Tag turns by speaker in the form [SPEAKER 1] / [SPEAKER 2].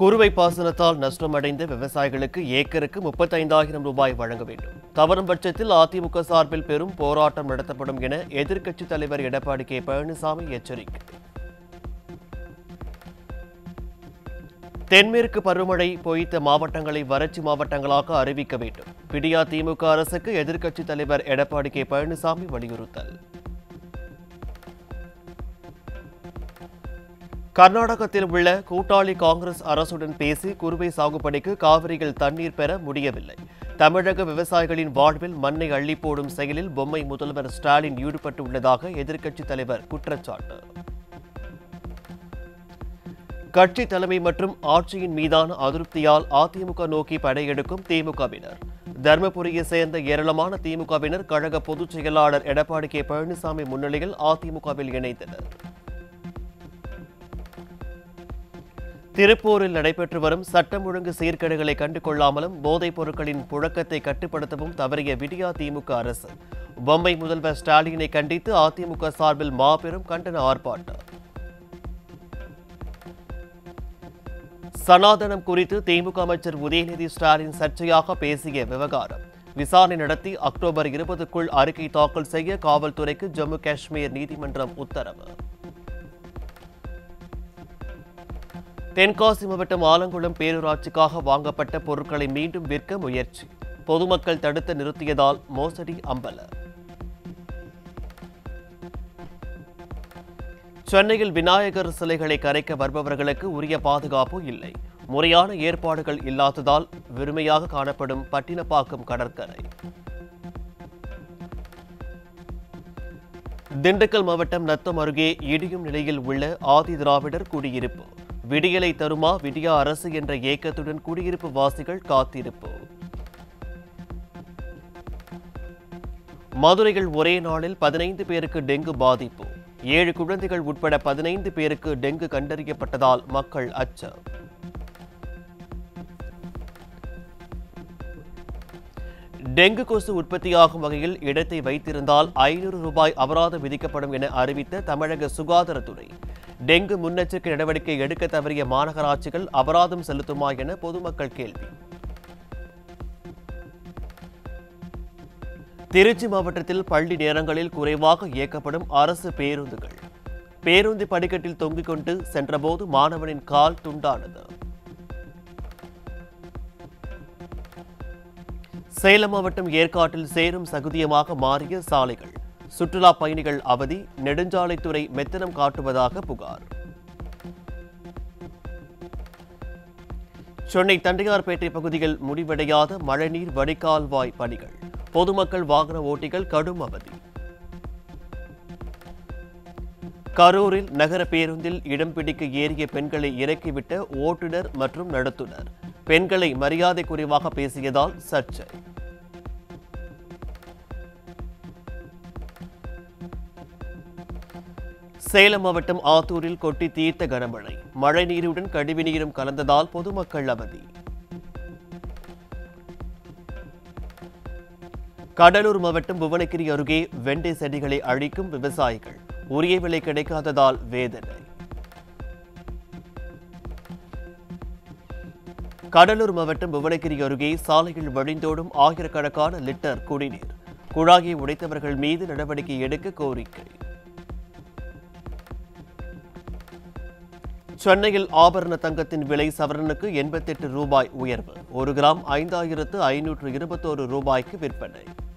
[SPEAKER 1] குறுவை பாசனத்தால் நஷ்டமடைந்த விவசாயிகளுக்கு ஏக்கருக்கு முப்பத்தைந்தாயிரம் ரூபாய் வழங்க வேண்டும் தவறும் பட்சத்தில் அதிமுக சார்பில் பெரும் போராட்டம் நடத்தப்படும் என எதிர்க்கட்சித் தலைவர் எடப்பாடி கே பழனிசாமி எச்சரிக்கை தென்மேற்கு பருவமழை பொய்த்த மாவட்டங்களை வறட்சி மாவட்டங்களாக அறிவிக்க வேண்டும் பிடியா திமுக அரசுக்கு எதிர்க்கட்சித் தலைவர் எடப்பாடி கே பழனிசாமி வலியுறுத்தல் கர்நாடகத்தில் உள்ள கூட்டாளி காங்கிரஸ் அரசுடன் பேசி குறுவை சாகுபடிக்கு காவிரியில் தண்ணீர் பெற முடியவில்லை தமிழக விவசாயிகளின் வாழ்வில் மண்ணை அள்ளி போடும் செயலில் பொம்மை முதல்வர் ஸ்டாலின் ஈடுபட்டுள்ளதாக எதிர்க்கட்சித் தலைவர் குற்றச்சாட்டு கட்சி தலைமை மற்றும் ஆட்சியின் மீதான அதிருப்தியால் அதிமுக நோக்கி படையெடுக்கும் திமுகவினர் தர்மபுரியை சேர்ந்த ஏராளமான திமுகவினர் கழக பொதுச் செயலாளர் எடப்பாடி கே பழனிசாமி முன்னிலையில் அதிமுகவில் இணைந்தனர் திருப்பூரில் நடைபெற்று வரும் சட்டம் ஒழுங்கு சீர்கேடுகளை கண்டுகொள்ளாமலும் போதைப் பொருட்களின் புழக்கத்தை கட்டுப்படுத்தவும் தவறிய விடியா திமுக அரசு பொம்மை முதல்வர் ஸ்டாலினை கண்டித்து அதிமுக சார்பில் மாபெரும் கண்டன ஆர்ப்பாட்டம் சனாதனம் குறித்து திமுக அமைச்சர் உதயநிதி ஸ்டாலின் சர்ச்சையாக பேசிய விவகாரம் விசாரணை நடத்தி அக்டோபர் இருபதுக்குள் அறிக்கை தாக்கல் செய்ய காவல்துறைக்கு ஜம்மு காஷ்மீர் நீதிமன்றம் உத்தரவு தென்காசி மாவட்டம் ஆலங்குளம் பேரூராட்சிக்காக வாங்கப்பட்ட பொருட்களை மீண்டும் விற்க முயற்சி பொதுமக்கள் தடுத்து நிறுத்தியதால் மோசடி அம்பல சென்னையில் விநாயகர் சிலைகளை கரைக்க வருபவர்களுக்கு உரிய பாதுகாப்பு இல்லை முறையான ஏற்பாடுகள் இல்லாததால் வெறுமையாக காணப்படும் பட்டினப்பாக்கம் கடற்கரை திண்டுக்கல் மாவட்டம் நத்தம் அருகே இடியும் நிலையில் உள்ள ஆதி திராவிடர் குடியிருப்பு விடியலை தருமா விடியா அரசு என்ற ஏக்கத்துடன் குடியிருப்பு வாசிகள் காத்திருப்பு மதுரையில் ஒரே நாளில் பதினைந்து பேருக்கு டெங்கு பாதிப்பு ஏழு குழந்தைகள் உட்பட பதினைந்து பேருக்கு டெங்கு கண்டறியப்பட்டதால் மக்கள் அச்சம் டெங்கு கொசு உற்பத்தியாகும் வகையில் இடத்தை வைத்திருந்தால் ஐநூறு ரூபாய் அபராதம் விதிக்கப்படும் என அறிவித்த தமிழக சுகாதாரத்துறை டெங்கு முன்னெச்சரிக்கை நடவடிக்கை எடுக்க தவறிய மாநகராட்சிகள் அபராதம் செலுத்துமா என பொதுமக்கள் கேள்வி திருச்சி மாவட்டத்தில் பள்ளி நேரங்களில் குறைவாக இயக்கப்படும் அரசு பேருந்துகள் பேருந்து படிக்கட்டில் தொங்கிக் கொண்டு சென்றபோது மாணவனின் கால் துண்டானது சேலம் மாவட்டம் ஏற்காட்டில் சேரும் சகுதியமாக மாறிய சாலைகள் சுற்றுலா பயணிகள் அவதி நெடுஞ்சாலைத்துறை மெத்தனம் காட்டுவதாக புகார் சென்னை தண்டையார்பேட்டை பகுதியில் முடிவடையாத மழைநீர் வடிகால்வாய் பணிகள் பொதுமக்கள் வாகன ஓட்டிகள் கடும் அவதி கரூரில் நகர பேருந்தில் இடம் பிடிக்க ஏறிய பெண்களை இறக்கிவிட்ட ஓட்டுநர் மற்றும் நடத்துனர் பெண்களை மரியாதை குறைவாக பேசியதால் சர்ச்சை சேலம் மாவட்டம் ஆத்தூரில் கொட்டி தீர்த்த கனமழை மழை நீருடன் கழிவு நீரும் கலந்ததால் பொதுமக்கள் அவதி கடலூர் மாவட்டம் புவனகிரி அருகே வெண்டை செடிகளை அழிக்கும் விவசாயிகள் உரிய விலை கிடைக்காததால் வேதனை கடலூர் மாவட்டம் புவனகிரி அருகே சாலையில் வழிந்தோடும் ஆயிரக்கணக்கான லிட்டர் குடிநீர் குழாயை உடைத்தவர்கள் மீது நடவடிக்கை எடுக்க கோரிக்கை சென்னையில் ஆபரண தங்கத்தின் விலை சவரனுக்கு எண்பத்தெட்டு ரூபாய் உயர்வு ஒரு கிராம் ஐந்தாயிரத்து ஐநூற்று இருபத்தோரு ரூபாய்க்கு விற்பனை